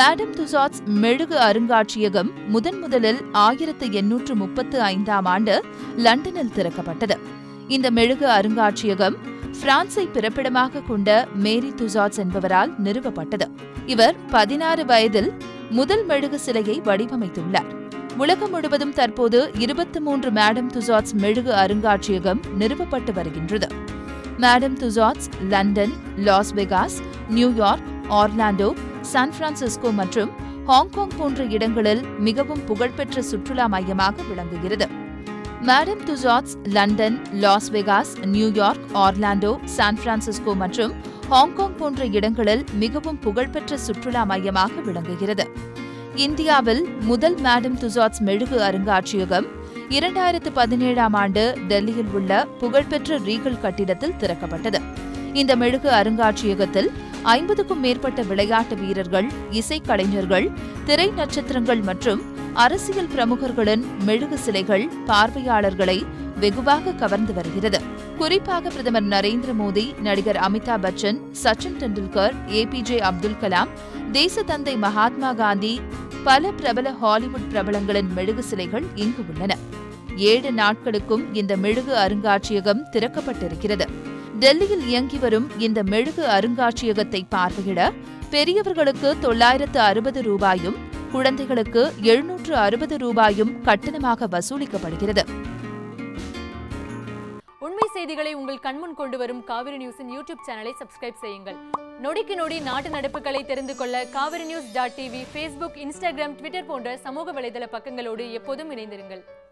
madam Tussauds மெழுகு அருங்காட்சியகம் முதன் முதலில் ஆயிரத்து எண்ணூற்று முப்பத்து ஐந்தாம் ஆண்டு லண்டனில் திறக்கப்பட்டது இந்த மெழுகு அருங்காட்சியகம் பிரான்சை பிறப்பிடமாக கொண்ட மேரி துசாட்ஸ் என்பவரால் நிறுவப்பட்டது இவர் பதினாறு வயதில் முதல் மெழுகு சிலையை வடிவமைத்துள்ளார் உலகம் முழுவதும் தற்போது இருபத்தி மூன்று மேடம் துசாட்ஸ் மெழுகு அருங்காட்சியகம் நிறுவப்பட்டு வருகின்றது Madame Tussauds London Las Vegas New York Orlando San Francisco மற்றும் ஹாங்காங் போன்ற இடங்களில் மிகவும் புகழ்பெற்ற சுற்றுலா மையமாக விளங்குகிறது Madame Tussauds London Las Vegas New York Orlando San Francisco மற்றும் ஹாங்காங் போன்ற இடங்களில் மிகவும் புகழ்பெற்ற சுற்றுலா மையமாக விளங்குகிறது இந்தியாவில் முதல் மேடம் துசாட்ஸ் மெழுகு அருங்காட்சியகம் இரண்டாயிரத்து பதினேழாம் ஆண்டு டெல்லியில் உள்ள புகழ்பெற்ற ரீகல் கட்டிடத்தில் திறக்கப்பட்டது இந்த மெழுகு அருங்காட்சியகத்தில் ஐம்பதுக்கும் மேற்பட்ட விளையாட்டு வீரர்கள் இசைக்கலைஞர்கள் திரை நட்சத்திரங்கள் மற்றும் அரசியல் பிரமுகர்களின் மெழுகு சிலைகள் பார்வையாளர்களை வெகுவாக கவர்ந்து வருகிறது குறிப்பாக பிரதமர் நரேந்திர மோடி நடிகர் அமிதாப் பச்சன் சச்சின் டெண்டுல்கர் ஏபிஜே அப்துல் கலாம் தேசத்தந்தை மகாத்மா காந்தி பல பிரபல ஹாலிவுட் பிரபலங்களின் மெழுகு சிலைகள் இங்கு உள்ளன ஏழு நாட்களுக்கும் இந்த மெழுகு அருங்காட்சியகம் திறக்கப்பட்டிருக்கிறது டெல்லியில் இயங்கி வரும் இந்த மெழுகு அருங்காட்சியகத்தை பார்வையிட பெரியவர்களுக்கு தொள்ளாயிரத்து அறுபது ரூபாயும் குழந்தைகளுக்கு எழுநூற்று அறுபது ரூபாயும் கட்டணமாக வசூலிக்கப்படுகிறது உண்மை செய்திகளை உங்கள் கண்முன் கொண்டு வரும் காவிரி நியூஸின் யூடியூப் சேனலை சப்ஸ்கிரைப் செய்யுங்கள் நொடிக்கு நொடி நாட்டு நடப்புகளை தெரிந்து கொள்ள Kaveri news dot TV Facebook Instagram Twitter போன்ற சமூக வலைதள பக்கங்களோடு எப்போதும் இணைந்திருங்கள்